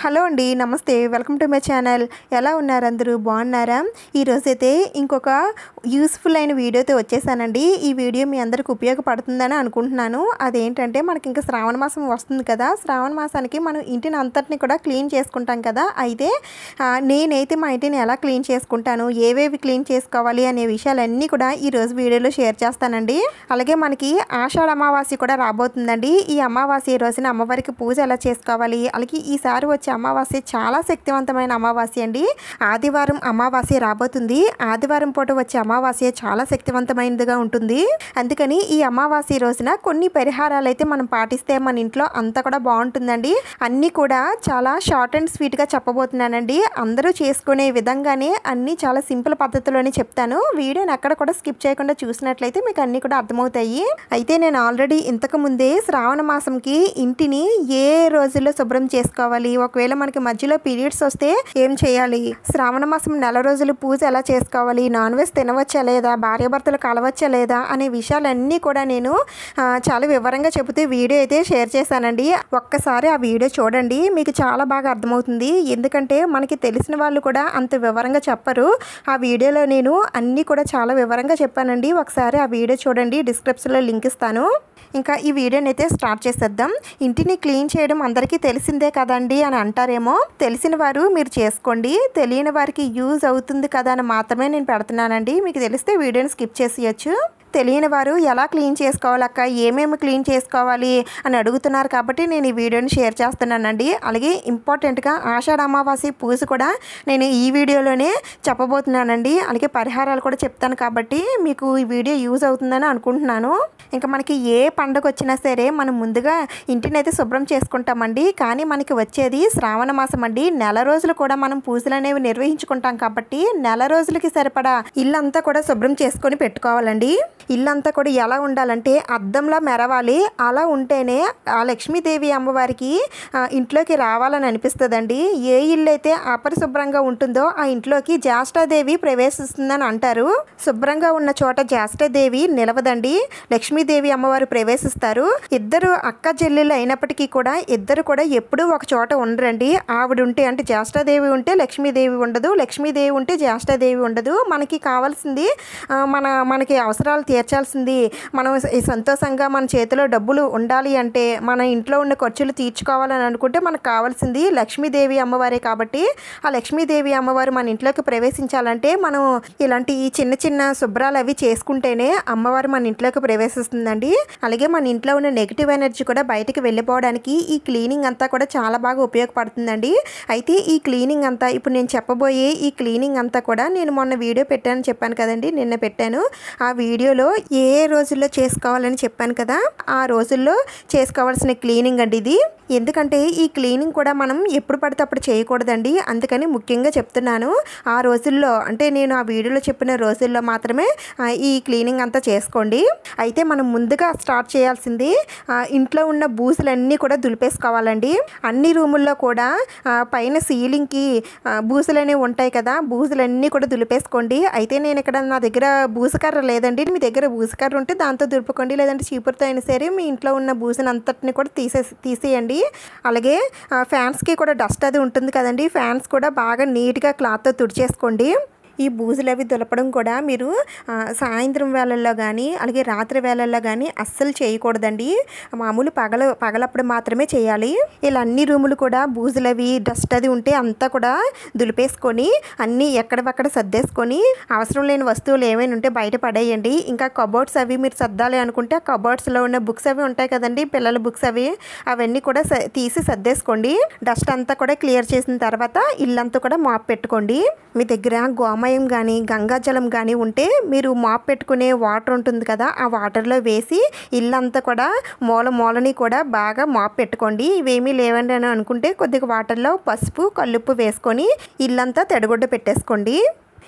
hello అండి నమస్తే welcome to my channel ఎలా ఉన్నారు అందరూ బాగున్నారా ఈరోజైతే ఇంకొక యూస్ఫుల్ అయిన వీడియోతో వచ్చేసానండి ఈ వీడియో మీ అందరికి ఉపయోగపడుతుందని అనుకుంటున్నాను అదేంటంటే మనకి ఇంకా శ్రావణ మాసం వస్తుంది కదా శ్రావణ మాసానికి మనం ఇంటిని అంతటిని కూడా క్లీన్ చేసుకుంటాం కదా అయితే ఆ, నేనైతే మా ఇంటిని ఎలా క్లీన్ చేసుకుంటాను ఏవేవి క్లీన్ చేసుకోవాలి అనే విషయాలన్నీ కూడా ఈ రోజు వీడియోలో షేర్ చేస్తానండి అలాగే మనకి ఆషాఢ అమావాస్య కూడా రాబోతుందండి ఈ అమావాస్య రోజున అమ్మవారికి పూజ ఎలా చేసుకోవాలి అలాగే ఈసారి వచ్చే అమావాస్య చాలా శక్తివంతమైన అమావాస్య అండి ఆదివారం అమావాస్య రాబోతుంది ఆదివారం పూట వచ్చే అమావాస్య చాలా శక్తివంతమైనదిగా ఉంటుంది అందుకని ఈ అమావాస్య రోజున కొన్ని పరిహారాలు అయితే మనం పాటిస్తే మన ఇంట్లో అంతా కూడా బాగుంటుందండి అన్నీ కూడా చాలా షార్ట్ అండ్ స్వీట్గా చెప్పబోతున్నానండి అందరూ చేసుకునే విధంగానే అన్నీ చాలా సింపుల్ పద్ధతిలోనే చెప్తాను వీడియోని ఎక్కడ కూడా స్కిప్ చేయకుండా చూసినట్లయితే మీకు అన్నీ కూడా అర్థమవుతాయి అయితే నేను ఆల్రెడీ ఇంతకు ముందే శ్రావణ మాసంకి ఇంటిని ఏ రోజుల్లో శుభ్రం చేసుకోవాలి ఒకవేళ మనకి మధ్యలో పీరియడ్స్ వస్తే ఏం చేయాలి శ్రావణ మాసం నెల రోజులు పూజ ఎలా చేసుకోవాలి నాన్ వెజ్ తినవచ్చా లేదా భార్యాభర్తలు కలవచ్చా లేదా అనే విషయాలన్నీ కూడా నేను ఆ, చాలా వివరంగా చెబుతూ వీడియో అయితే షేర్ చేశానండి ఒక్కసారి ఆ వీడియో చూడండి మీకు చాలా బాగా అర్థమవుతుంది ఎందుకంటే మనకి తెలిసిన వాళ్ళు కూడా అంత వివరంగా చెప్పరు ఆ వీడియోలో నేను అన్నీ కూడా చాలా వివరంగా చెప్పానండి ఒకసారి ఆ వీడియో చూడండి డిస్క్రిప్షన్లో లింక్ ఇస్తాను ఇంకా ఈ వీడియోని అయితే స్టార్ట్ చేసేద్దాం ఇంటిని క్లీన్ చేయడం అందరికీ తెలిసిందే కదండి అని అంటారేమో తెలిసిన వారు మీరు చేసుకోండి తెలియని వారికి యూజ్ అవుతుంది కదా అని మాత్రమే నేను పెడుతున్నానండి మీకు తెలిస్తే వీడియోని స్కిప్ చేసేయచ్చు తెలియని వారు ఎలా క్లీన్ చేసుకోవాలి అక్క ఏమేమి క్లీన్ చేసుకోవాలి అని అడుగుతున్నారు కాబట్టి నేను ఈ వీడియోని షేర్ చేస్తున్నానండి అలాగే ఇంపార్టెంట్గా ఆషాఢ అమావాస్య పూజ కూడా నేను ఈ వీడియోలోనే చెప్పబోతున్నానండి అలాగే పరిహారాలు కూడా చెప్తాను కాబట్టి మీకు ఈ వీడియో యూజ్ అవుతుందని అనుకుంటున్నాను ఇంకా మనకి ఏ పండుగ వచ్చినా సరే మనం ముందుగా ఇంటిని అయితే శుభ్రం చేసుకుంటామండి కానీ మనకి వచ్చేది శ్రావణ మాసం అండి నెల రోజులు కూడా మనం పూజలు అనేవి నిర్వహించుకుంటాం కాబట్టి నెల రోజులకి సరిపడా ఇల్లంతా కూడా శుభ్రం చేసుకొని పెట్టుకోవాలండి ఇల్లంతా కూడా ఎలా ఉండాలంటే అద్దంలా మెరవాలి అలా ఉంటేనే ఆ లక్ష్మీదేవి అమ్మవారికి ఆ, ఇంట్లోకి రావాలని అనిపిస్తుందండి ఏ ఇల్లు అయితే అపరిశుభ్రంగా ఉంటుందో ఆ ఇంట్లోకి జ్యేష్ఠాదేవి ప్రవేశిస్తుందని అంటారు శుభ్రంగా ఉన్న చోట జ్యేష్ఠాదేవి నిలవదండి లక్ష్మీదేవి అమ్మవారు ప్రవేశిస్తారు ఇద్దరు అక్క చెల్లెలు అయినప్పటికీ కూడా ఇద్దరు కూడా ఎప్పుడూ ఒక చోట ఉండరండి ఆవిడ ఉంటే అంటే జ్యేష్ఠాదేవి ఉంటే లక్ష్మీదేవి ఉండదు లక్ష్మీదేవి ఉంటే జ్యేష్ఠాదేవి ఉండదు మనకి కావాల్సింది ఆ, మన మనకి అవసరాలు తీర్చాల్సింది మనం ఈ సంతోషంగా మన చేతిలో డబ్బులు ఉండాలి అంటే మన ఇంట్లో ఉన్న ఖర్చులు తీర్చుకోవాలని అనుకుంటే మనకు కావాల్సింది లక్ష్మీదేవి అమ్మవారే కాబట్టి ఆ లక్ష్మీదేవి అమ్మవారు మన ఇంట్లోకి ప్రవేశించాలంటే మనం ఇలాంటి ఈ చిన్న చిన్న శుభ్రాలు అవి చేసుకుంటేనే అమ్మవారు మన ఇంట్లోకి ప్రవేశిస్తుందండి అలాగే మన ఇంట్లో ఉన్న నెగిటివ్ ఎనర్జీ కూడా బయటికి వెళ్ళిపోవడానికి ఈ క్లీనింగ్ అంతా కూడా చాలా బాగా ఉపయోగపడుతుందండి అయితే ఈ క్లీనింగ్ అంతా ఇప్పుడు నేను చెప్పబోయే ఈ క్లీనింగ్ అంతా కూడా నేను మొన్న వీడియో పెట్టాను చెప్పాను కదండి నిన్న పెట్టాను ఆ వీడియోలో ఏ ఏ రోజుల్లో చేసుకోవాలని చెప్పాను కదా ఆ రోజుల్లో చేసుకోవాల్సిన క్లీనింగ్ అండి ఇది ఎందుకంటే ఈ క్లీనింగ్ కూడా మనం ఎప్పుడు పడితే అప్పుడు చేయకూడదండి అందుకని ముఖ్యంగా చెప్తున్నాను ఆ రోజుల్లో అంటే నేను ఆ వీడియోలో చెప్పిన రోజుల్లో మాత్రమే ఆ, ఈ క్లీనింగ్ అంతా చేసుకోండి అయితే మనం ముందుగా స్టార్ట్ చేయాల్సింది ఆ, ఇంట్లో ఉన్న బూజులన్నీ కూడా దులిపేసుకోవాలండి అన్ని రూముల్లో కూడా ఆ, పైన సీలింగ్కి ఆ, బూజులు అనేవి ఉంటాయి కదా బూజులన్నీ కూడా దులిపేసుకోండి అయితే నేను ఇక్కడ నా దగ్గర బూసకర్ర లేదండి మీ దగ్గర బూసకర్ర ఉంటే దాంతో దులుపుకోండి లేదంటే చీపురుతో అయినా సరే మీ ఇంట్లో ఉన్న బూజుని అంతటిని కూడా తీసేసి తీసేయండి అలాగే ఆ, ఫ్యాన్స్కి కూడా డస్ట్ అది ఉంటుంది కదండి ఫ్యాన్స్ కూడా బాగా నీట్గా క్లాత్తో తుడిచేసుకోండి ఈ బూజులు అవి దులపడం కూడా మీరు ఆ, సాయంత్రం వేళల్లో కానీ అలాగే రాత్రి వేళల్లో కానీ అస్సలు చేయకూడదండి మామూలు పగల పగలప్పుడు మాత్రమే చేయాలి ఇలా అన్ని రూములు కూడా బూజులు అవి డస్ట్ అది ఉంటే అంతా కూడా దులిపేసుకొని అన్నీ ఎక్కడవక్కడ సర్దేసుకొని అవసరం లేని వస్తువులు ఏమైనా ఉంటే బయట పడేయండి ఇంకా కబోర్డ్స్ అవి మీరు సర్దాలి అనుకుంటే ఆ కబోర్డ్స్లో ఉన్న బుక్స్ అవి ఉంటాయి కదండి పిల్లల బుక్స్ అవి అవన్నీ కూడా స- తీసి సర్దేసుకోండి డస్ట్ అంతా కూడా క్లియర్ చేసిన తర్వాత ఇల్లంతా కూడా మాప్ పెట్టుకోండి మీ దగ్గర గోమయం కానీ గంగాజలం కానీ ఉంటే మీరు మాప్ పెట్టుకునే వాటర్ ఉంటుంది కదా ఆ వాటర్లో వేసి ఇల్లంతా కూడా మూల మూలని కూడా బాగా మాప్ పెట్టుకోండి ఇవేమీ లేవండి అని అనుకుంటే కొద్దిగా వాటర్లో పసుపు కల్లుప్పు వేసుకొని ఇల్లంతా తెడగొడ్డ పెట్టేసుకోండి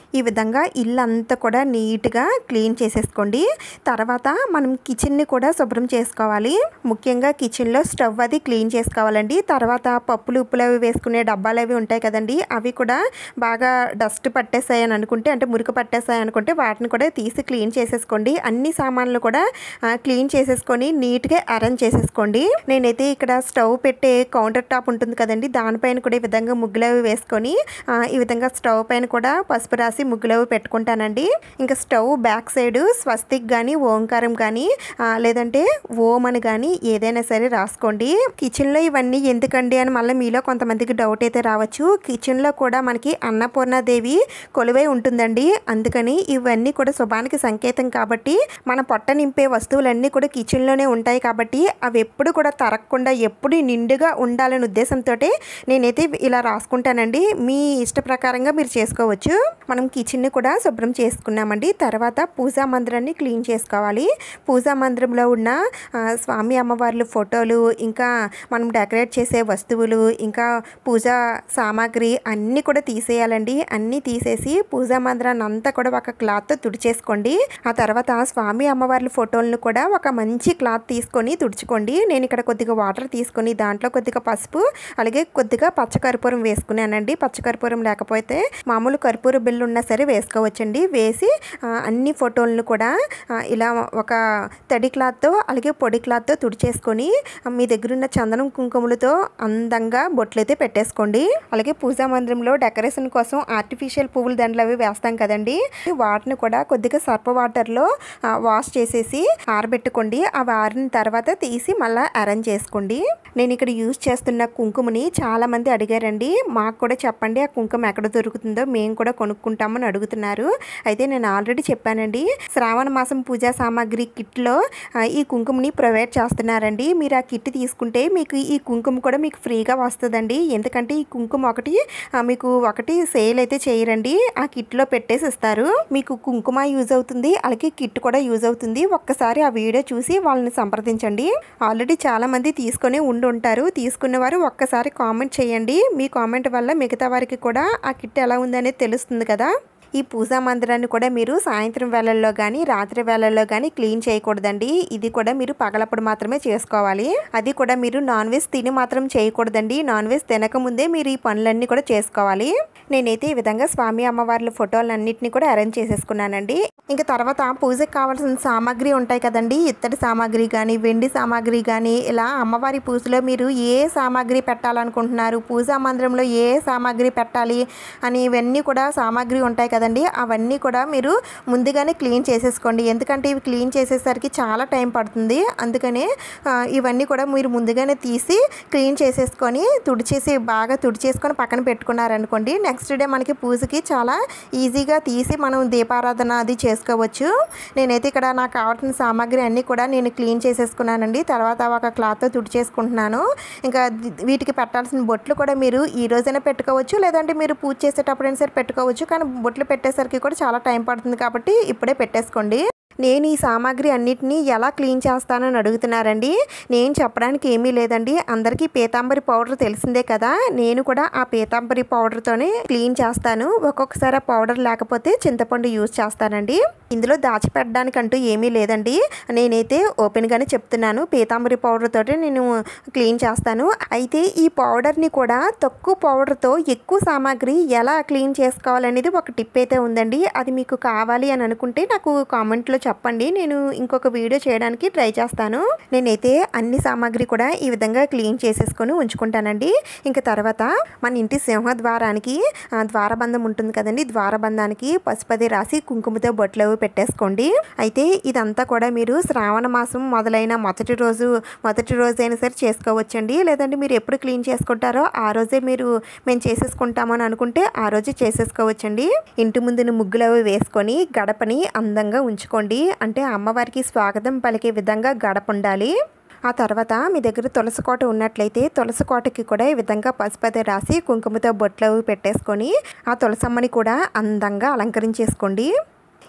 ఈ విధంగా ఇల్లు అంతా కూడా నీట్గా క్లీన్ చేసేసుకోండి తర్వాత మనం కిచెన్ని కూడా శుభ్రం చేసుకోవాలి ముఖ్యంగా కిచెన్లో స్టవ్ అది క్లీన్ చేసుకోవాలండి తర్వాత పప్పులు ఉప్పులు అవి వేసుకునే డబ్బాలు అవి ఉంటాయి కదండి అవి కూడా బాగా డస్ట్ పట్టేసాయి అని అనుకుంటే అంటే మురికి పట్టేసాయి అనుకుంటే వాటిని కూడా తీసి క్లీన్ చేసేసుకోండి అన్ని సామాన్లు కూడా ఆ, క్లీన్ చేసేసుకొని నీట్గా అరేంజ్ చేసేసుకోండి నేనైతే ఇక్కడ స్టవ్ పెట్టే కౌంటర్ టాప్ ఉంటుంది కదండి దానిపైన కూడా ఈ విధంగా ముగ్గులు అవి వేసుకొని ఆ, ఈ విధంగా స్టవ్ పైన కూడా పసుపు రాసి ముగ్గులు అవి పెట్టుకుంటానండి ఇంకా స్టవ్ బ్యాక్ సైడ్ స్వస్తిక్ కానీ ఓంకారం కానీ ఆ, లేదంటే ఓం అని కానీ ఏదైనా సరే రాసుకోండి కిచెన్లో ఇవన్నీ ఎందుకండి అని మళ్ళీ మీలో కొంతమందికి డౌట్ అయితే రావచ్చు కిచెన్లో కూడా మనకి అన్నపూర్ణాదేవి కొలువై ఉంటుందండి అందుకని ఇవన్నీ కూడా శుభానికి సంకేతం కాబట్టి మన పొట్ట నింపే వస్తువులన్నీ కూడా కిచెన్లోనే ఉంటాయి కాబట్టి అవి ఎప్పుడు కూడా తరగకుండా ఎప్పుడు నిండుగా ఉండాలనే ఉద్దేశంతో నేనైతే ఇలా రాసుకుంటానండి మీ ఇష్ట ప్రకారంగా మీరు చేసుకోవచ్చు మనం కిచెన్ని కూడా శుభ్రం చేసుకున్నామండి తర్వాత పూజా మందిరాన్ని క్లీన్ చేసుకోవాలి పూజా మందిరంలో ఉన్న ఆ, స్వామి అమ్మవార్ల ఫోటోలు ఇంకా మనం డెకరేట్ చేసే వస్తువులు ఇంకా పూజా సామాగ్రి అన్నీ కూడా తీసేయాలండి అన్నీ తీసేసి పూజా మందిరాన్ని అంతా కూడా ఒక క్లాత్తో తుడిచేసుకోండి ఆ తర్వాత స్వామి అమ్మవార్ల ఫోటోలను కూడా ఒక మంచి క్లాత్ తీసుకొని తుడుచుకోండి నేను ఇక్కడ కొద్దిగా వాటర్ తీసుకొని దాంట్లో కొద్దిగా పసుపు అలాగే కొద్దిగా పచ్చకర్పూరం వేసుకున్నానండి పచ్చకర్పూరం లేకపోతే మామూలు కర్పూర బిల్లు ఉన్నా సరే వేసుకోవచ్చండి వేసి ఆ, అన్ని ఫోటోలను కూడా ఆ, ఇలా ఒక తడి క్లాత్తో అలాగే పొడి క్లాత్తో తుడిచేసుకొని ఆ, మీ దగ్గర ఉన్న చందనం కుంకుమలతో అందంగా బొట్లు అయితే పెట్టేసుకోండి అలాగే పూజా మందిరంలో డెకరేషన్ కోసం ఆర్టిఫిషియల్ పువ్వుల దండలు అవి వేస్తాం కదండి వాటిని కూడా కొద్దిగా సర్ప వాటర్లో ఆ, వాష్ చేసేసి ఆరబెట్టుకోండి అవి ఆరిన తర్వాత తీసి మళ్ళీ అరేంజ్ చేసుకోండి నేను ఇక్కడ యూజ్ చేస్తున్న కుంకుమని చాలా మంది అడిగారండి మాకు కూడా చెప్పండి ఆ కుంకుమ ఎక్కడ దొరుకుతుందో మేము కూడా కొనుక్కుంటామని అడుగుతున్నారు అయితే నేను ఆల్రెడీ చెప్పానండి శ్రావణ మాసం పూజా సామాగ్రి కిట్లో ఆ, ఈ కుంకుమని ప్రొవైడ్ చేస్తున్నారండి మీరు ఆ కిట్ తీసుకుంటే మీకు ఈ కుంకుమ కూడా మీకు ఫ్రీగా వస్తుందండి ఎందుకంటే ఈ కుంకుమ ఒకటి ఆ, మీకు ఒకటి సేల్ అయితే చేయరండి ఆ కిట్లో పెట్టేసి ఇస్తారు మీకు కుంకుమ యూజ్ అవుతుంది అలాగే కిట్ కూడా యూజ్ అవుతుంది ఒక్కసారి ఆ వీడియో చూసి వాళ్ళని సంప్రదించండి ఆల్రెడీ చాలా మంది తీసుకొని ఉండి ఉంటారు తీసుకున్న వారు ఒక్కసారి కామెంట్ చేయండి మీ కామెంట్ వల్ల మిగతా వారికి కూడా ఆ కిట్ ఎలా ఉందనేది తెలుస్తుంది కదా ఈ పూజా మందిరాన్ని కూడా మీరు సాయంత్రం వేళల్లో కానీ రాత్రి వేళల్లో కానీ క్లీన్ చేయకూడదండి ఇది కూడా మీరు పగలప్పుడు మాత్రమే చేసుకోవాలి అది కూడా మీరు నాన్ వెజ్ తిని మాత్రం చేయకూడదండి నాన్ వెజ్ తినక ముందే మీరు ఈ పనులన్నీ కూడా చేసుకోవాలి నేనైతే ఈ విధంగా స్వామి అమ్మవార్ల ఫోటోలన్నింటినీ కూడా అరేంజ్ చేసేసుకున్నానండి ఇంకా తర్వాత పూజకి కావాల్సిన సామాగ్రి ఉంటాయి కదండి ఇత్తడి సామాగ్రి కానీ వెండి సామాగ్రి కానీ ఇలా అమ్మవారి పూజలో మీరు ఏ సామాగ్రి పెట్టాలనుకుంటున్నారు పూజా మందిరంలో ఏ సామాగ్రి పెట్టాలి అని ఇవన్నీ కూడా సామాగ్రి ఉంటాయి కదండి అవన్నీ కూడా మీరు ముందుగానే క్లీన్ చేసేసుకోండి ఎందుకంటే ఇవి క్లీన్ చేసేసరికి చాలా టైం పడుతుంది అందుకనే ఆ, ఇవన్నీ కూడా మీరు ముందుగానే తీసి క్లీన్ చేసేసుకొని తుడిచేసి బాగా తుడిచేసుకొని పక్కన పెట్టుకున్నారనుకోండి నెక్స్ట్ డే మనకి పూజకి చాలా ఈజీగా తీసి మనం దీపారాధన అది చేసుకోవచ్చు నేనైతే ఇక్కడ నాకు కావాల్సిన సామాగ్రి అన్నీ కూడా నేను క్లీన్ చేసేసుకున్నానండి తర్వాత ఒక క్లాత్తో తుడిచేసుకుంటున్నాను ఇంకా ది- వీటికి పెట్టాల్సిన బొట్లు కూడా మీరు ఈ రోజైనా పెట్టుకోవచ్చు లేదంటే మీరు పూజ చేసేటప్పుడైనా సరే పెట్టుకోవచ్చు కానీ బొట్లు పెట్టేసరికి కూడా చాలా టైం పడుతుంది కాబట్టి ఇప్పుడే పెట్టేసుకోండి నేను ఈ సామాగ్రి అన్నిటినీ ఎలా క్లీన్ చేస్తానని అడుగుతున్నారండి నేను చెప్పడానికి ఏమీ లేదండి అందరికీ పీతాంబరి పౌడర్ తెలిసిందే కదా నేను కూడా ఆ పీతాంబరి పౌడర్తోనే క్లీన్ చేస్తాను ఒక్కొక్కసారి ఆ పౌడర్ లేకపోతే చింతపండు యూజ్ చేస్తానండి ఇందులో దాచిపెట్టడానికి అంటూ ఏమీ లేదండి నేనైతే ఓపెన్గానే చెప్తున్నాను పీతాంబరి పౌడర్ తోటి నేను క్లీన్ చేస్తాను అయితే ఈ పౌడర్ని కూడా తక్కువ పౌడర్తో ఎక్కువ సామాగ్రి ఎలా క్లీన్ చేసుకోవాలనేది ఒక టిప్ అయితే ఉందండి అది మీకు కావాలి అని అనుకుంటే నాకు కామెంట్లో చెప్పండి నేను ఇంకొక వీడియో చేయడానికి ట్రై చేస్తాను నేనైతే అన్ని సామాగ్రి కూడా ఈ విధంగా క్లీన్ చేసేసుకొని ఉంచుకుంటానండి ఇంకా తర్వాత మన ఇంటి సింహద్వారానికి ఆ, ద్వారబంధం ఉంటుంది కదండి ద్వారబంధానికి పసుపది రాసి కుంకుమతో బొట్లు అవి పెట్టేసుకోండి అయితే ఇదంతా కూడా మీరు శ్రావణ మాసం మొదలైన మొదటి రోజు మొదటి రోజు అయినా సరే చేసుకోవచ్చండి లేదంటే మీరు ఎప్పుడు క్లీన్ చేసుకుంటారో ఆ రోజే మీరు మేము చేసేసుకుంటామని అనుకుంటే ఆ రోజే చేసేసుకోవచ్చండి ఇంటి ముందున ముగ్గులు అవి వేసుకొని గడపని అందంగా ఉంచుకోండి అంటే అమ్మవారికి స్వాగతం పలికే విధంగా గడప ఉండాలి ఆ తర్వాత మీ దగ్గర తులసి కోట ఉన్నట్లయితే తులసి కోటకి కూడా ఈ విధంగా పసుపతి రాసి కుంకుమతో బొట్లు అవి పెట్టేసుకొని ఆ తులసమ్మని కూడా అందంగా అలంకరించేసుకోండి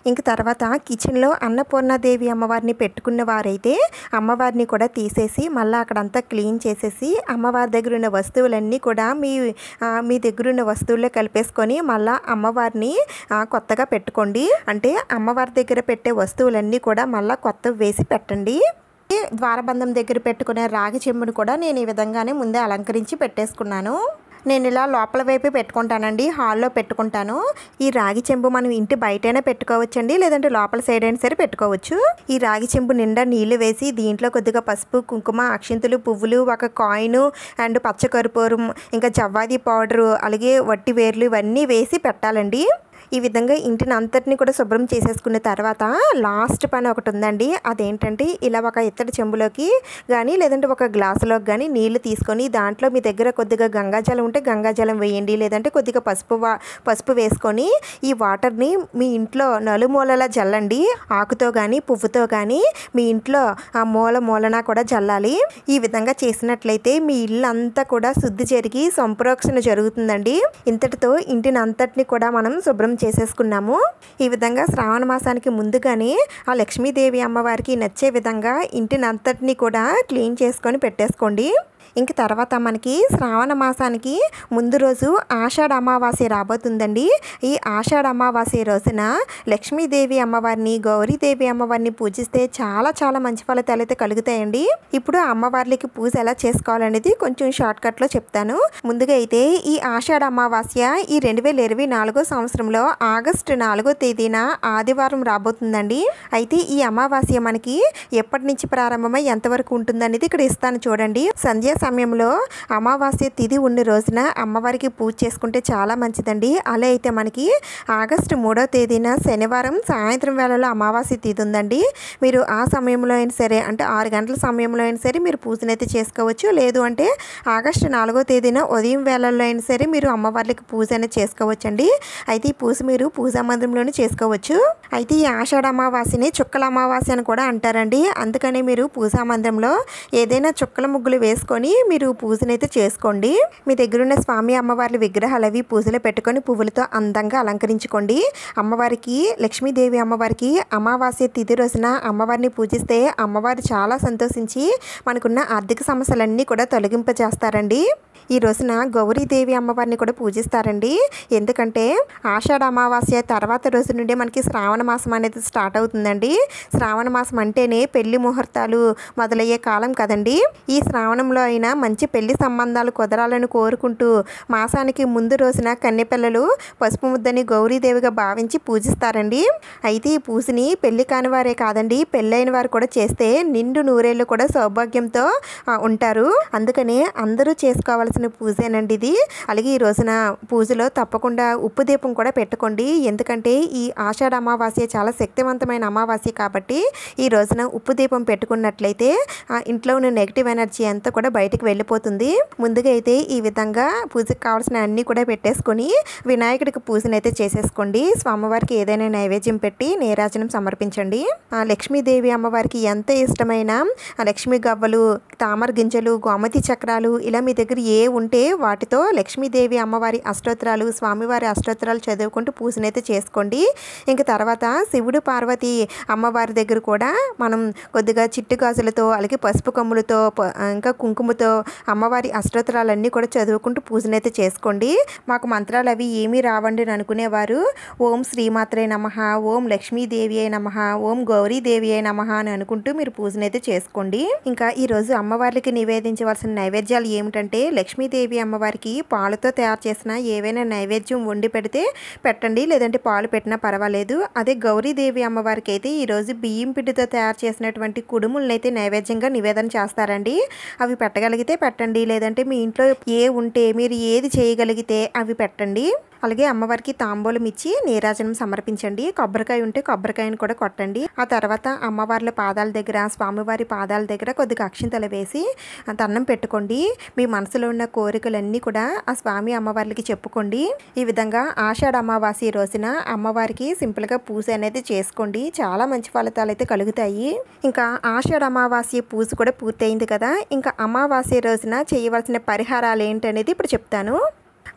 ఇంక తర్వాత కిచెన్లో అన్నపూర్ణాదేవి అమ్మవారిని పెట్టుకున్న వారైతే అమ్మవారిని కూడా తీసేసి మళ్ళీ అక్కడంతా క్లీన్ చేసేసి అమ్మవారి దగ్గర ఉన్న వస్తువులన్నీ కూడా మీ ఆ, మీ దగ్గర ఉన్న వస్తువుల్లో కలిపేసుకొని మళ్ళీ అమ్మవారిని ఆ, కొత్తగా పెట్టుకోండి అంటే అమ్మవారి దగ్గర పెట్టే వస్తువులన్నీ కూడా మళ్ళీ కొత్తవి వేసి పెట్టండి ఈ ద్వారబంధం దగ్గర పెట్టుకునే రాగి చెంబును కూడా నేను ఈ విధంగానే ముందే అలంకరించి పెట్టేసుకున్నాను నేను ఇలా లోపల వైపు పెట్టుకుంటానండి హాల్లో పెట్టుకుంటాను ఈ రాగి చెంబు మనం ఇంటి బయటైనా పెట్టుకోవచ్చండి లేదంటే లోపల సైడ్ అయినా సరే పెట్టుకోవచ్చు ఈ రాగి చెంబు నిండా నీళ్లు వేసి దీంట్లో కొద్దిగా పసుపు కుంకుమ అక్షింతలు పువ్వులు ఒక కాయిన్ అండ్ పచ్చకర్పూరం ఇంకా జవ్వాది పౌడరు అలాగే వట్టి వేర్లు ఇవన్నీ వేసి పెట్టాలండి ఈ విధంగా ఇంటిని అంతటిని కూడా శుభ్రం చేసేసుకున్న తర్వాత లాస్ట్ పని ఒకటి ఉందండి అదేంటంటే ఇలా ఒక ఇత్తడి చెంబులోకి కానీ లేదంటే ఒక గ్లాసులోకి కానీ నీళ్లు తీసుకొని దాంట్లో మీ దగ్గర కొద్దిగా గంగాజలం ఉంటే గంగాజలం వేయండి లేదంటే కొద్దిగా పసుపు వా- పసుపు వేసుకొని ఈ వాటర్ని మీ ఇంట్లో నలుమూలలా జల్లండి ఆకుతో కానీ పువ్వుతో కానీ మీ ఇంట్లో ఆ మూల మూలన కూడా జల్లాలి ఈ విధంగా చేసినట్లయితే మీ ఇల్లు అంతా కూడా శుద్ధి జరిగి సంప్రోక్షణ జరుగుతుందండి ఇంతటితో ఇంటిని అంతటిని కూడా మనం శుభ్రం చేసేసుకున్నాము ఈ విధంగా శ్రావణ మాసానికి ముందుగానే ఆ లక్ష్మీదేవి అమ్మవారికి నచ్చే విధంగా ఇంటిని అంతటిని కూడా క్లీన్ చేసుకొని పెట్టేసుకోండి ఇంక తర్వాత మనకి శ్రావణ మాసానికి ముందు రోజు ఆషాఢ అమావాస్య రాబోతుందండి ఈ ఆషాఢ అమావాస్య రోజున లక్ష్మీదేవి అమ్మవారిని గౌరీదేవి అమ్మవారిని పూజిస్తే చాలా చాలా మంచి ఫలితాలు అయితే కలుగుతాయండి ఇప్పుడు ఆ అమ్మవార్లకి పూజ ఎలా చేసుకోవాలనేది కొంచెం షార్ట్ కట్లో చెప్తాను ముందుగా అయితే ఈ ఆషాఢ అమావాస్య ఈ రెండు వేల ఇరవై నాలుగో సంవత్సరంలో ఆగస్టు నాలుగో తేదీన ఆదివారం రాబోతుందండి అయితే ఈ అమావాస్య మనకి ఎప్పటి నుంచి ప్రారంభమై ఎంతవరకు ఉంటుందనేది ఇక్కడ ఇస్తాను చూడండి సంధ్యా సమయంలో అమావాస్య తిథి ఉన్న రోజున అమ్మవారికి పూజ చేసుకుంటే చాలా మంచిదండి అలా అయితే మనకి ఆగస్టు మూడో తేదీన శనివారం సాయంత్రం వేళలో అమావాస్య తిథి ఉందండి మీరు ఆ సమయంలో అయినా సరే అంటే ఆరు గంటల సమయంలో అయినా సరే మీరు పూజనైతే చేసుకోవచ్చు లేదు అంటే ఆగస్టు నాలుగో తేదీన ఉదయం వేళల్లో అయినా సరే మీరు అమ్మవార్లకి పూజ అనేది చేసుకోవచ్చండి అయితే ఈ పూజ మీరు పూజా మందిరంలోనే చేసుకోవచ్చు అయితే ఈ ఆషాఢ అమావాస్యని చుక్కల అమావాస్య అని కూడా అంటారండి అందుకని మీరు పూజా మందిరంలో ఏదైనా చుక్కల ముగ్గులు వేసుకొని మీరు పూజనైతే చేసుకోండి మీ దగ్గర ఉన్న స్వామి అమ్మవార్ల విగ్రహాలు అవి పూజలో పెట్టుకొని పువ్వులతో అందంగా అలంకరించుకోండి అమ్మవారికి లక్ష్మీదేవి అమ్మవారికి అమావాస్య తిథి రోజున అమ్మవారిని పూజిస్తే అమ్మవారు చాలా సంతోషించి మనకున్న ఆర్థిక సమస్యలన్నీ కూడా తొలగింపజేస్తారండి ఈ రోజున గౌరీదేవి అమ్మవారిని కూడా పూజిస్తారండి ఎందుకంటే ఆషాఢ అమావాస్య తర్వాత రోజు నుండి మనకి శ్రావణ మాసం అనేది స్టార్ట్ అవుతుందండి శ్రావణ మాసం అంటేనే పెళ్లి ముహూర్తాలు మొదలయ్యే కాలం కదండి ఈ శ్రావణంలో అయినా మంచి పెళ్లి సంబంధాలు కుదరాలని కోరుకుంటూ మాసానికి ముందు రోజున కన్నెపిల్లలు పసుపు ముద్దని గౌరీదేవిగా భావించి పూజిస్తారండి అయితే ఈ పూజని పెళ్లి కాని వారే కాదండి పెళ్ళైన వారు కూడా చేస్తే నిండు నూరేళ్ళు కూడా సౌభాగ్యంతో ఆ, ఉంటారు అందుకనే అందరూ చేసుకోవాల్సిన పూజేనండి ఇది అలాగే ఈ రోజున పూజలో తప్పకుండా ఉప్పు దీపం కూడా పెట్టుకోండి ఎందుకంటే ఈ ఆషాఢ అమావాస్య చాలా శక్తివంతమైన అమావాస్య కాబట్టి ఈ రోజున ఉప్పు దీపం పెట్టుకున్నట్లయితే ఆ ఇంట్లో ఉన్న నెగిటివ్ ఎనర్జీ అంతా కూడా బయటికి వెళ్ళిపోతుంది ముందుగా అయితే ఈ విధంగా పూజకు కావాల్సిన అన్నీ కూడా పెట్టేసుకొని వినాయకుడికి పూజనైతే చేసేసుకోండి స్వామివారికి ఏదైనా నైవేద్యం పెట్టి నీరాజనం సమర్పించండి ఆ లక్ష్మీదేవి అమ్మవారికి ఎంత ఇష్టమైన ఆ లక్ష్మీ గవ్వలు తామర గింజలు గోమతి చక్రాలు ఇలా మీ దగ్గర ఏ ఉంటే వాటితో లక్ష్మీదేవి అమ్మవారి అష్టోత్తరాలు స్వామివారి అష్టోత్తరాలు చదువుకుంటూ పూజనైతే చేసుకోండి ఇంక తర్వాత శివుడు పార్వతి అమ్మవారి దగ్గర కూడా మనం కొద్దిగా చిట్టు గాజులతో అలాగే పసుపు కొమ్ములతో ప- ఇంకా కుంకుమతో అమ్మవారి అష్టోత్తరాలన్నీ కూడా చదువుకుంటూ పూజనైతే చేసుకోండి మాకు మంత్రాలు అవి ఏమీ రావండి అని అనుకునేవారు ఓం శ్రీమాత్రే నమ ఓం లక్ష్మీదేవి అయి నమ ఓం గౌరీదేవి అయి నమ అని అనుకుంటూ మీరు పూజనైతే చేసుకోండి ఇంకా ఈరోజు అమ్మవారికి నివేదించవలసిన నైవేద్యాలు ఏమిటంటే లక్ష్మీదేవి అమ్మవారికి పాలతో తయారు చేసిన ఏవైనా నైవేద్యం వండి పెడితే పెట్టండి లేదంటే పాలు పెట్టినా పర్వాలేదు అదే గౌరీదేవి అమ్మవారికి అయితే ఈరోజు బియ్యం పిండితో తయారు చేసినటువంటి కుడుములను అయితే నైవేద్యంగా నివేదన చేస్తారండి అవి పెట్టగలిగితే పెట్టండి లేదంటే మీ ఇంట్లో ఏ ఉంటే మీరు ఏది చేయగలిగితే అవి పెట్టండి అలాగే అమ్మవారికి తాంబూలం ఇచ్చి నీరాజనం సమర్పించండి కొబ్బరికాయ ఉంటే కొబ్బరికాయను కూడా కొట్టండి ఆ తర్వాత అమ్మవార్ల పాదాల దగ్గర స్వామివారి పాదాల దగ్గర కొద్దిగా అక్షింతలు వేసి ఆ దండం పెట్టుకోండి మీ మనసులో ఉన్న కోరికలన్నీ కూడా ఆ స్వామి అమ్మవార్లకి చెప్పుకోండి ఈ విధంగా ఆషాఢ అమావాస్య రోజున అమ్మవారికి సింపుల్గా పూజ అనేది చేసుకోండి చాలా మంచి ఫలితాలు అయితే కలుగుతాయి ఇంకా ఆషాఢ అమావాస్య పూజ కూడా పూర్తయింది కదా ఇంకా అమావాస్య రోజున చేయవలసిన పరిహారాలు ఏంటనేది ఇప్పుడు చెప్తాను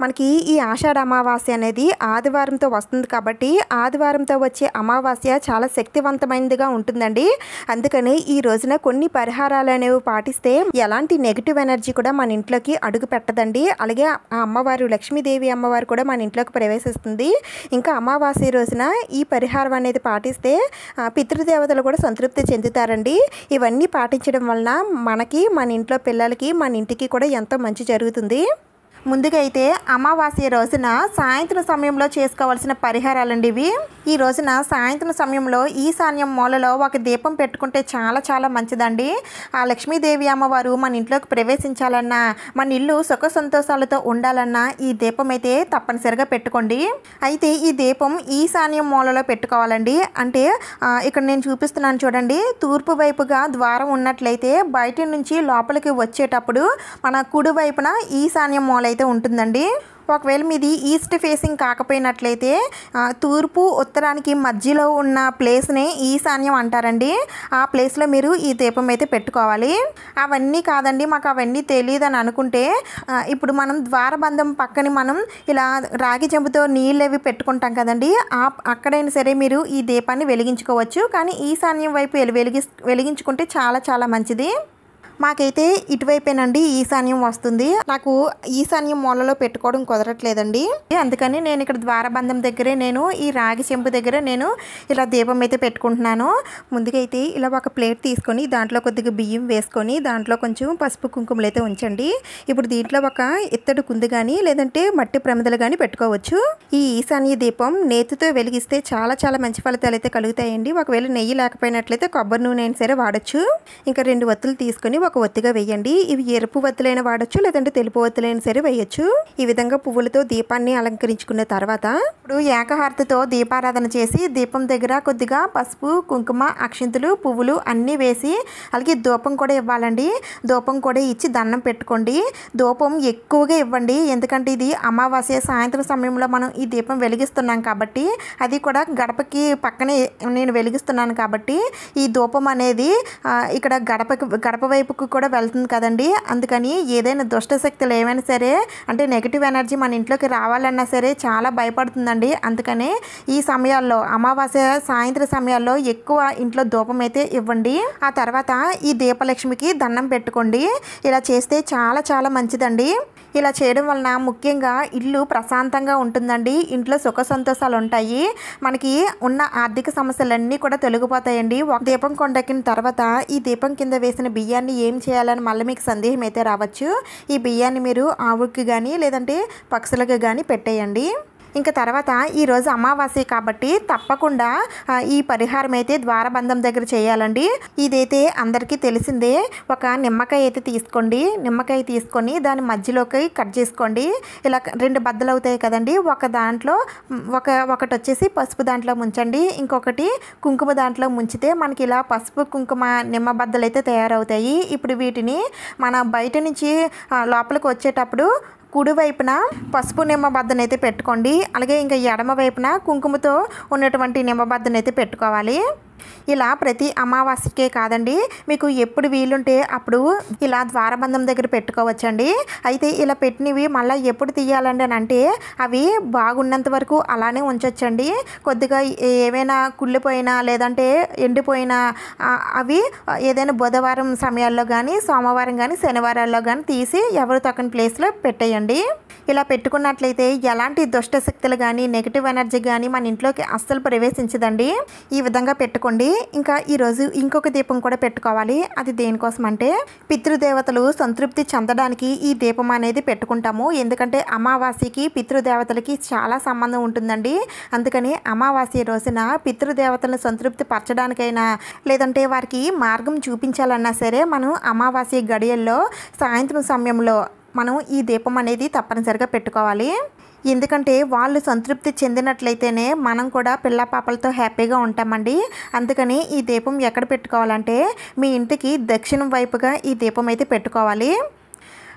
మనకి ఈ ఆషాఢ అమావాస్య అనేది ఆదివారంతో వస్తుంది కాబట్టి ఆదివారంతో వచ్చే అమావాస్య చాలా శక్తివంతమైనదిగా ఉంటుందండి అందుకని ఈ రోజున కొన్ని పరిహారాలు అనేవి పాటిస్తే ఎలాంటి నెగిటివ్ ఎనర్జీ కూడా మన ఇంట్లోకి అడుగు పెట్టదండి అలాగే ఆ అమ్మవారు లక్ష్మీదేవి అమ్మవారు కూడా మన ఇంట్లోకి ప్రవేశిస్తుంది ఇంకా అమావాస్య రోజున ఈ పరిహారం అనేది పాటిస్తే ఆ, పితృదేవతలు కూడా సంతృప్తి చెందుతారండి ఇవన్నీ పాటించడం వలన మనకి మన ఇంట్లో పిల్లలకి మన ఇంటికి కూడా ఎంతో మంచి జరుగుతుంది ముందుగా అయితే అమావాస్య రోజున సాయంత్రం సమయంలో చేసుకోవాల్సిన పరిహారాలండి ఇవి ఈ రోజున సాయంత్రం సమయంలో ఈశాన్యం మూలలో ఒక దీపం పెట్టుకుంటే చాలా చాలా మంచిదండి ఆ లక్ష్మీదేవి అమ్మవారు మన ఇంట్లోకి ప్రవేశించాలన్నా మన ఇల్లు సుఖ సంతోషాలతో ఉండాలన్నా ఈ దీపం అయితే తప్పనిసరిగా పెట్టుకోండి అయితే ఈ దీపం ఈశాన్యం మూలలో పెట్టుకోవాలండి అంటే ఆ, ఇక్కడ నేను చూపిస్తున్నాను చూడండి తూర్పు వైపుగా ద్వారం ఉన్నట్లయితే బయట నుంచి లోపలికి వచ్చేటప్పుడు మన కుడి వైపున ఈశాన్యం మూల అయితే ఉంటుందండి ఒకవేళ మీది ఈస్ట్ ఫేసింగ్ కాకపోయినట్లయితే ఆ, తూర్పు ఉత్తరానికి మధ్యలో ఉన్న ప్లేస్ని ఈశాన్యం అంటారండి ఆ ప్లేస్లో మీరు ఈ దీపం అయితే పెట్టుకోవాలి అవన్నీ కాదండి మాకు అవన్నీ తెలియదు అని అనుకుంటే ఆ, ఇప్పుడు మనం ద్వారబంధం పక్కన మనం ఇలా రాగి చెంబుతో నీళ్ళు అవి పెట్టుకుంటాం కదండి ఆ అక్కడైనా సరే మీరు ఈ దీపాన్ని వెలిగించుకోవచ్చు కానీ ఈశాన్యం వైపు వెలి- వెలిగి వెలిగించుకుంటే చాలా చాలా మంచిది మాకైతే ఇటువైపేనండి ఈశాన్యం వస్తుంది నాకు ఈశాన్యం మూలలో పెట్టుకోవడం కుదరట్లేదండి అందుకని నేను ఇక్కడ ద్వారబంధం దగ్గరే నేను ఈ రాగి చెంపు దగ్గర నేను ఇలా దీపం అయితే పెట్టుకుంటున్నాను ముందుగా అయితే ఇలా ఒక ప్లేట్ తీసుకొని దాంట్లో కొద్దిగా బియ్యం వేసుకొని దాంట్లో కొంచెం పసుపు కుంకుమలు అయితే ఉంచండి ఇప్పుడు దీంట్లో ఒక ఇత్తడి కుంది కానీ లేదంటే మట్టి ప్రమిదలు కానీ పెట్టుకోవచ్చు ఈ ఈశాన్య దీపం నేతితో వెలిగిస్తే చాలా చాలా మంచి ఫలితాలు అయితే కలుగుతాయండి ఒకవేళ నెయ్యి లేకపోయినట్లయితే కొబ్బరి నూనె అయినా సరే వాడచ్చు ఇంకా రెండు ఒత్తులు తీసుకొని ఒక ఒత్తిగా వేయండి ఇవి ఎరుపు ఒత్తులైన వాడచ్చు లేదంటే తెలుపు ఒత్తులైన సరే వేయచ్చు ఈ విధంగా పువ్వులతో దీపాన్ని అలంకరించుకున్న తర్వాత ఇప్పుడు ఏకహారతితో దీపారాధన చేసి దీపం దగ్గర కొద్దిగా పసుపు కుంకుమ అక్షింతలు పువ్వులు అన్నీ వేసి అలాగే ధూపం కూడా ఇవ్వాలండి ధూపం కూడా ఇచ్చి దండం పెట్టుకోండి ధూపం ఎక్కువగా ఇవ్వండి ఎందుకంటే ఇది అమావాస్య సాయంత్రం సమయంలో మనం ఈ దీపం వెలిగిస్తున్నాం కాబట్టి అది కూడా గడపకి పక్కనే నేను వెలిగిస్తున్నాను కాబట్టి ఈ ధూపం అనేది ఆ, ఇక్కడ గడపకి గడప వైపుకు కూడా వెళ్తుంది కదండి అందుకని ఏదైనా దుష్ట శక్తులు ఏమైనా సరే అంటే నెగిటివ్ ఎనర్జీ మన ఇంట్లోకి రావాలన్నా సరే చాలా భయపడుతుందండి అందుకనే ఈ సమయాల్లో అమావాస్య సాయంత్రం సమయాల్లో ఎక్కువ ఇంట్లో ధూపం అయితే ఇవ్వండి ఆ తర్వాత ఈ దీపలక్ష్మికి దండం పెట్టుకోండి ఇలా చేస్తే చాలా చాలా మంచిదండి ఇలా చేయడం వలన ముఖ్యంగా ఇల్లు ప్రశాంతంగా ఉంటుందండి ఇంట్లో సుఖ సంతోషాలు ఉంటాయి మనకి ఉన్న ఆర్థిక సమస్యలన్నీ కూడా తొలగిపోతాయండి ఒక దీపం కొండెక్కిన తర్వాత ఈ దీపం కింద వేసిన బియ్యాన్ని ఏం చేయాలని మళ్ళీ మీకు సందేహం అయితే రావచ్చు ఈ బియ్యాన్ని మీరు ఆవుకి కానీ లేదంటే పక్షులకు కానీ పెట్టేయండి ఇంకా తర్వాత ఈరోజు అమావాస్య కాబట్టి తప్పకుండా ఆ, ఈ పరిహారం అయితే ద్వారబంధం దగ్గర చేయాలండి ఇదైతే అందరికీ తెలిసిందే ఒక నిమ్మకాయ అయితే తీసుకోండి నిమ్మకాయ తీసుకొని దాని మధ్యలోకి కట్ చేసుకోండి ఇలా రెండు బద్దలు అవుతాయి కదండి ఒక దాంట్లో మ్, ఒక ఒకటి వచ్చేసి పసుపు దాంట్లో ముంచండి ఇంకొకటి కుంకుమ దాంట్లో ముంచితే మనకి ఇలా పసుపు కుంకుమ నిమ్మ బద్దలు అయితే తయారవుతాయి ఇప్పుడు వీటిని మన బయట నుంచి ఆ, లోపలికి వచ్చేటప్పుడు కుడి వైపున పసుపు నిమ్మ బద్దనైతే పెట్టుకోండి అలాగే ఇంకా ఎడమ వైపున కుంకుమతో ఉన్నటువంటి నిమ్మ బద్దనైతే పెట్టుకోవాలి ఇలా ప్రతి అమావాస్యకే కాదండి మీకు ఎప్పుడు వీలుంటే అప్పుడు ఇలా ద్వారబంధం దగ్గర పెట్టుకోవచ్చండి అయితే ఇలా పెట్టినవి మళ్ళీ ఎప్పుడు తీయాలండి అని అంటే అవి బాగున్నంత వరకు అలానే ఉంచొచ్చండి కొద్దిగా ఏవైనా కుళ్ళిపోయినా లేదంటే ఎండిపోయినా ఆ, అవి ఏదైనా బుధవారం సమయాల్లో కానీ సోమవారం కానీ శనివారాల్లో కానీ తీసి ఎవరు తక్కని ప్లేస్లో పెట్టేయండి ఇలా పెట్టుకున్నట్లయితే ఎలాంటి దుష్ట శక్తులు కానీ నెగిటివ్ ఎనర్జీ కానీ మన ఇంట్లోకి అస్సలు ప్రవేశించదండి ఈ విధంగా పెట్టుకోండి ఇంకా ఈరోజు ఇంకొక దీపం కూడా పెట్టుకోవాలి అది దేనికోసం అంటే పితృదేవతలు సంతృప్తి చెందడానికి ఈ దీపం అనేది పెట్టుకుంటాము ఎందుకంటే అమావాస్యకి పితృదేవతలకి చాలా సంబంధం ఉంటుందండి అందుకని అమావాస్య రోజున పితృదేవతలను సంతృప్తి పరచడానికైనా లేదంటే వారికి మార్గం చూపించాలన్నా సరే మనం అమావాస్య గడియల్లో సాయంత్రం సమయంలో మనం ఈ దీపం అనేది తప్పనిసరిగా పెట్టుకోవాలి ఎందుకంటే వాళ్ళు సంతృప్తి చెందినట్లయితేనే మనం కూడా పిల్ల పాపలతో హ్యాపీగా ఉంటామండి అందుకని ఈ దీపం ఎక్కడ పెట్టుకోవాలంటే మీ ఇంటికి దక్షిణం వైపుగా ఈ దీపం అయితే పెట్టుకోవాలి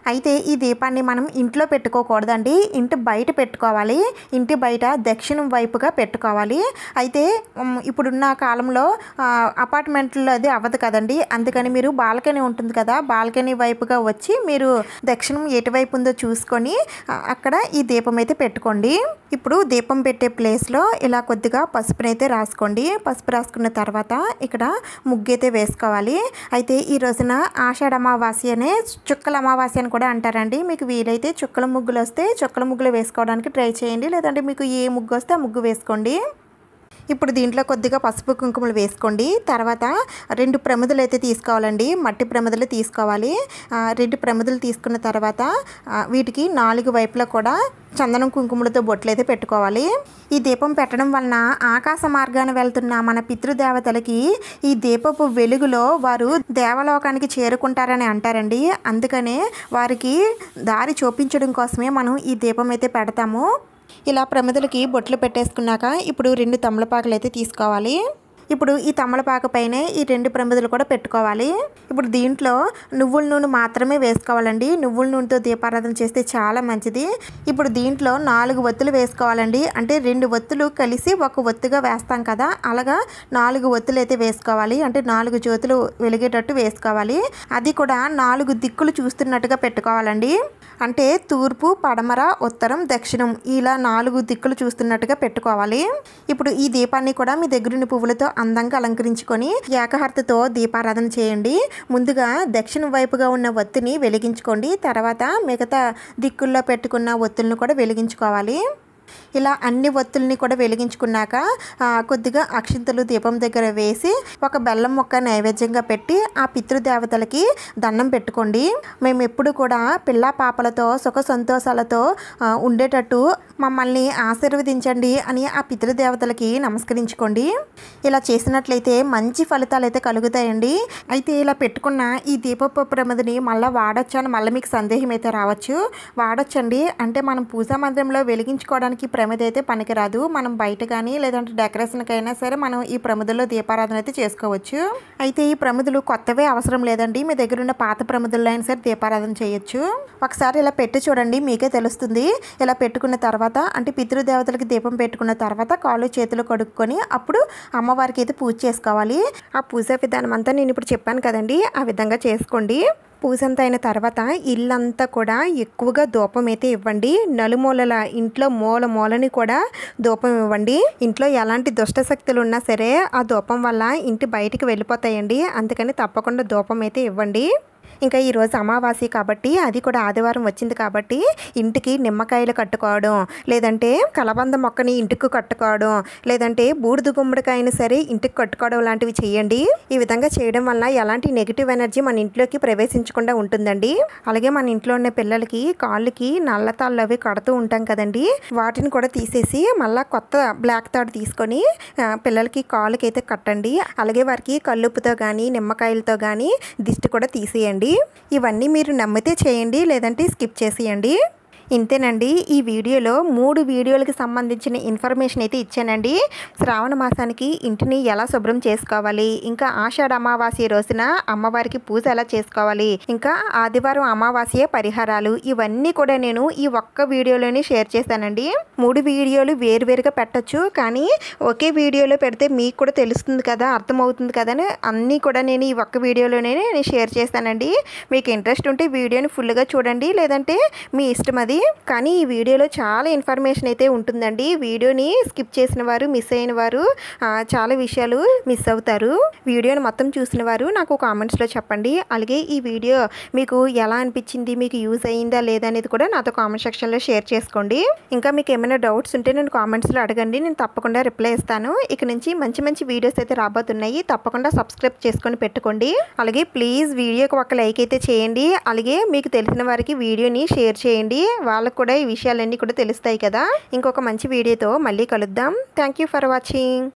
అయితే ఈ దీపాన్ని మనం ఇంట్లో పెట్టుకోకూడదండి ఇంటి బయట పెట్టుకోవాలి ఇంటి బయట దక్షిణం వైపుగా పెట్టుకోవాలి అయితే ఉమ్, ఇప్పుడున్న కాలంలో ఆ, అపార్ట్మెంట్లో అది అవ్వదు కదండి అందుకని మీరు బాల్కనీ ఉంటుంది కదా బాల్కనీ వైపుగా వచ్చి మీరు దక్షిణం ఎటువైపు ఉందో చూసుకొని ఆ, అక్కడ ఈ దీపం అయితే పెట్టుకోండి ఇప్పుడు దీపం పెట్టే ప్లేస్లో ఇలా కొద్దిగా పసుపునైతే రాసుకోండి పసుపు రాసుకున్న తర్వాత ఇక్కడ ముగ్గు అయితే వేసుకోవాలి అయితే ఈ రోజున ఆషాఢ అమావాస్య అనే చుక్కల అమావాస్య అని కూడా అంటారండి మీకు వీలైతే చుక్కల ముగ్గులు వస్తే చుక్కల ముగ్గులు వేసుకోవడానికి ట్రై చేయండి లేదంటే మీకు ఏ ముగ్గు వస్తే ఆ ముగ్గు వేసుకోండి ఇప్పుడు దీంట్లో కొద్దిగా పసుపు కుంకుమలు వేసుకోండి తర్వాత రెండు ప్రమిదలు అయితే తీసుకోవాలండి మట్టి ప్రమిదలు తీసుకోవాలి ఆ, రెండు ప్రమిదలు తీసుకున్న తర్వాత ఆ, వీటికి నాలుగు వైపులా కూడా చందనం కుంకుమలతో బొట్లు అయితే పెట్టుకోవాలి ఈ దీపం పెట్టడం వలన ఆకాశ మార్గాన వెళ్తున్న మన పితృదేవతలకి ఈ దీపపు వెలుగులో వారు దేవలోకానికి చేరుకుంటారని అంటారండి అందుకనే వారికి దారి చూపించడం కోసమే మనం ఈ దీపం అయితే పెడతాము ఇలా ప్రమిదలకి బొట్లు పెట్టేసుకున్నాక ఇప్పుడు రెండు తమలపాకులు అయితే తీసుకోవాలి ఇప్పుడు ఈ తమలపాకు పైనే ఈ రెండు ప్రమిదలు కూడా పెట్టుకోవాలి ఇప్పుడు దీంట్లో నువ్వుల నూనె మాత్రమే వేసుకోవాలండి నువ్వుల నూనెతో దీపారాధన చేస్తే చాలా మంచిది ఇప్పుడు దీంట్లో నాలుగు ఒత్తులు వేసుకోవాలండి అంటే రెండు ఒత్తులు కలిసి ఒక ఒత్తుగా వేస్తాం కదా అలాగా నాలుగు ఒత్తులు అయితే వేసుకోవాలి అంటే నాలుగు జ్యోతులు వెలిగేటట్టు వేసుకోవాలి అది కూడా నాలుగు దిక్కులు చూస్తున్నట్టుగా పెట్టుకోవాలండి అంటే తూర్పు పడమర ఉత్తరం దక్షిణం ఇలా నాలుగు దిక్కులు చూస్తున్నట్టుగా పెట్టుకోవాలి ఇప్పుడు ఈ దీపాన్ని కూడా మీ దగ్గరున్న పువ్వులతో అందంగా అలంకరించుకొని ఏకహర్తతో దీపారాధన చేయండి ముందుగా దక్షిణ వైపుగా ఉన్న ఒత్తిని వెలిగించుకోండి తర్వాత మిగతా దిక్కుల్లో పెట్టుకున్న ఒత్తులను కూడా వెలిగించుకోవాలి ఇలా అన్ని ఒత్తుల్ని కూడా వెలిగించుకున్నాక ఆ, కొద్దిగా అక్షింతలు దీపం దగ్గర వేసి ఒక బెల్లం ముక్క నైవేద్యంగా పెట్టి ఆ పితృదేవతలకి దండం పెట్టుకోండి మేము ఎప్పుడు కూడా పిల్ల పాపలతో సుఖ సంతోషాలతో ఆ, ఉండేటట్టు మమ్మల్ని ఆశీర్వదించండి అని ఆ పితృదేవతలకి నమస్కరించుకోండి ఇలా చేసినట్లయితే మంచి ఫలితాలు అయితే కలుగుతాయండి అయితే ఇలా పెట్టుకున్న ఈ దీపపు ప్రమిదని మళ్ళీ వాడచ్చు అని మళ్ళీ మీకు సందేహం అయితే రావచ్చు వాడొచ్చండి అంటే మనం పూజా మందిరంలో వెలిగించుకోవడానికి ప్రమిద అయితే పనికిరాదు మనం బయట కానీ లేదంటే డెకరేషన్కి అయినా సరే మనం ఈ ప్రమిదల్లో దీపారాధన అయితే చేసుకోవచ్చు అయితే ఈ ప్రమిదలు కొత్తవే అవసరం లేదండి మీ దగ్గర ఉన్న పాత ప్రమిదల్లో అయినా సరే దీపారాధన చేయొచ్చు ఒకసారి ఇలా పెట్టి చూడండి మీకే తెలుస్తుంది ఇలా పెట్టుకున్న తర్వాత అంటే పితృదేవతలకి దీపం పెట్టుకున్న తర్వాత కాళ్ళు చేతులు కడుక్కొని అప్పుడు అమ్మవారికి అయితే పూజ చేసుకోవాలి ఆ పూజ విధానం అంతా నేను ఇప్పుడు చెప్పాను కదండి ఆ విధంగా చేసుకోండి పూజ అంతా అయిన తర్వాత ఇల్లంతా కూడా ఎక్కువగా ధూపం అయితే ఇవ్వండి నలుమూలల ఇంట్లో మూల మూలని కూడా ధూపం ఇవ్వండి ఇంట్లో ఎలాంటి దుష్ట శక్తులు ఉన్నా సరే ఆ ధూపం వల్ల ఇంటి బయటికి వెళ్ళిపోతాయండి అందుకని తప్పకుండా ధూపం అయితే ఇవ్వండి ఇంకా ఈరోజు అమావాస్య కాబట్టి అది కూడా ఆదివారం వచ్చింది కాబట్టి ఇంటికి నిమ్మకాయలు కట్టుకోవడం లేదంటే కలబంద మొక్కని ఇంటికి కట్టుకోవడం లేదంటే బూడిద గుమ్మడికాయని సరే ఇంటికి కట్టుకోవడం లాంటివి చేయండి ఈ విధంగా చేయడం వల్ల ఎలాంటి నెగిటివ్ ఎనర్జీ మన ఇంట్లోకి ప్రవేశించకుండా ఉంటుందండి అలాగే మన ఇంట్లో ఉన్న పిల్లలకి కాళ్ళకి నల్ల తాళ్ళు అవి కడుతూ ఉంటాం కదండి వాటిని కూడా తీసేసి మళ్ళీ కొత్త బ్లాక్ తాడు తీసుకొని ఆ, పిల్లలకి కాళ్ళకి అయితే కట్టండి అలాగే వారికి కల్లుప్పుతో కానీ నిమ్మకాయలతో కానీ దిష్టి కూడా తీసేయండి ఇవన్నీ మీరు నమ్మితే చేయండి లేదంటే స్కిప్ చేసేయండి ఇంతేనండి ఈ వీడియోలో మూడు వీడియోలకు సంబంధించిన ఇన్ఫర్మేషన్ అయితే ఇచ్చానండి శ్రావణ మాసానికి ఇంటిని ఎలా శుభ్రం చేసుకోవాలి ఇంకా ఆషాఢ అమావాస్య రోజున అమ్మవారికి పూజ ఎలా చేసుకోవాలి ఇంకా ఆదివారం అమావాస్య పరిహారాలు ఇవన్నీ కూడా నేను ఈ ఒక్క వీడియోలోనే షేర్ చేశానండి మూడు వీడియోలు వేరువేరుగా పెట్టొచ్చు కానీ ఒకే వీడియోలో పెడితే మీకు కూడా తెలుస్తుంది కదా అర్థమవుతుంది కదా అని అన్నీ కూడా నేను ఈ ఒక్క వీడియోలోనే నేను షేర్ చేశానండి మీకు ఇంట్రెస్ట్ ఉంటే వీడియోని ఫుల్గా చూడండి లేదంటే మీ ఇష్టం అది కానీ ఈ వీడియోలో చాలా ఇన్ఫర్మేషన్ అయితే ఉంటుందండి వీడియోని స్కిప్ చేసిన వారు మిస్ అయిన వారు ఆ, చాలా విషయాలు మిస్ అవుతారు వీడియోని మొత్తం చూసిన వారు నాకు కామెంట్స్లో చెప్పండి అలాగే ఈ వీడియో మీకు ఎలా అనిపించింది మీకు యూజ్ అయ్యిందా లేదా అనేది కూడా నాతో కామెంట్ సెక్షన్లో షేర్ చేసుకోండి ఇంకా మీకు ఏమైనా డౌట్స్ ఉంటే నేను కామెంట్స్లో అడగండి నేను తప్పకుండా రిప్లై ఇస్తాను ఇక నుంచి మంచి మంచి వీడియోస్ అయితే రాబోతున్నాయి తప్పకుండా సబ్స్క్రైబ్ చేసుకొని పెట్టుకోండి అలాగే ప్లీజ్ వీడియోకి ఒక లైక్ అయితే చేయండి అలాగే మీకు తెలిసిన వారికి వీడియోని షేర్ చేయండి వాళ్ళకు కూడా ఈ విషయాలన్నీ కూడా తెలుస్తాయి కదా ఇంకొక మంచి వీడియోతో మళ్ళీ కలుద్దాం థ్యాంక్ యూ ఫర్ వాచింగ్